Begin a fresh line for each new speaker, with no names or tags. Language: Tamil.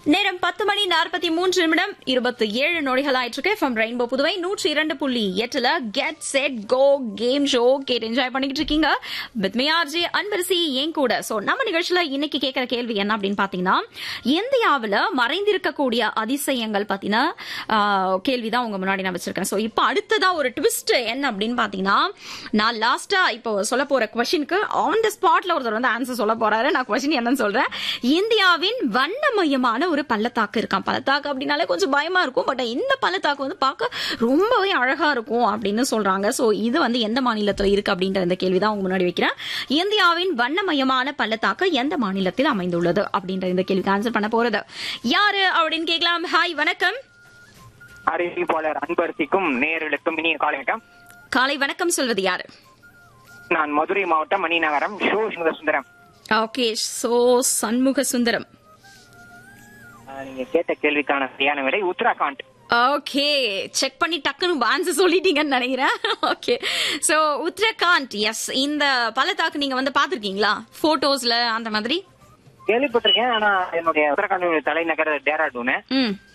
நேரம் பத்து மணி நாற்பத்தி மூன்று நிமிடம் இருபத்தி ஏழு நொடிகள் ஆயிட்டு ஃப்ரம் ரெயின்போ புதுவை நூற்றி இரண்டு புள்ளி எட்டுல get set go game show கேட்டு என்ஜாய் பண்ணிக்கிட்டு இருக்கீங்க வித் மியார்ஜி அன்பரசி என் கூட சோ நம்ம நிகழ்ச்சியில இன்னைக்கு கேட்கிற கேள்வி என்ன அப்படின்னு பாத்தீங்கன்னா இந்தியாவுல மறைந்திருக்கக்கூடிய அதிசயங்கள் பத்தின கேள்விதான் உங்க முன்னாடி நான் வச்சிருக்கேன் சோ இப்போ அடுத்ததா ஒரு ட்விஸ்ட் என்ன அப்படின்னு பாத்தீங்கன்னா நான் லாஸ்டா இப்போ சொல்ல போற கொஸ்டினுக்கு ஆன் த ஸ்பாட்ல ஒருத்தர் வந்து ஆன்சர் சொல்ல போறாரு நான் கொஸ்டின் என்னன்னு சொல்றேன் இந்தியாவின் வண்ணமயமான ஒரு பள்ளத்தாக்கு இருக்கான் பள்ளத்தாக்கு அப்படின்னாலே கொஞ்சம் பயமா இருக்கும் பட் இந்த பள்ளத்தாக்கு வந்து பார்க்க ரொம்பவே அழகா இருக்கும் அப்படின்னு சொல்றாங்க சோ இது வந்து எந்த மாநிலத்துல இருக்கு அப்படின்ற இந்த கேள்விதான் உங்க முன்னாடி வைக்கிறேன் இந்தியாவின் வண்ணமயமான பள்ளத்தாக்கு எந்த மாநிலத்தில் அமைந்துள்ளது அப்படின்ற இந்த கேள்விக்கு ஆன்சர் பண்ண போறது யாரு அப்படின்னு கேட்கலாம் ஹாய் வணக்கம்
அறிவிப்பாளர் அன்பரசிக்கும் நேயர்களுக்கும் இனிய காலை வணக்கம்
காலை வணக்கம் சொல்வது யாரு
நான் மதுரை மாவட்டம் மணிநகரம் ஷோ சுந்தரம்
ஓகே சோ சண்முக சுந்தரம்
ஆஹ், நீங்க கேட்ட கேள்விக்கான சரியான விடை உத்தராகண்ட்
ஓகே செக் பண்ணி டக்குன்னு ஆன்சர் சொல்லிட்டீங்கன்னு நினைக்கிறேன் ஓகே சோ உத்தரகாண்ட் எஸ் இந்த பள்ளத்தாக்கு நீங்க வந்து பாத்திருக்கீங்களா போட்டோஸ்ல அந்த மாதிரி
கேள்விப்பட்டிருக்கேன் ஆனா என்னுடைய உத்தரகாண்ட் தலைநகர் டேராடூன்
ம்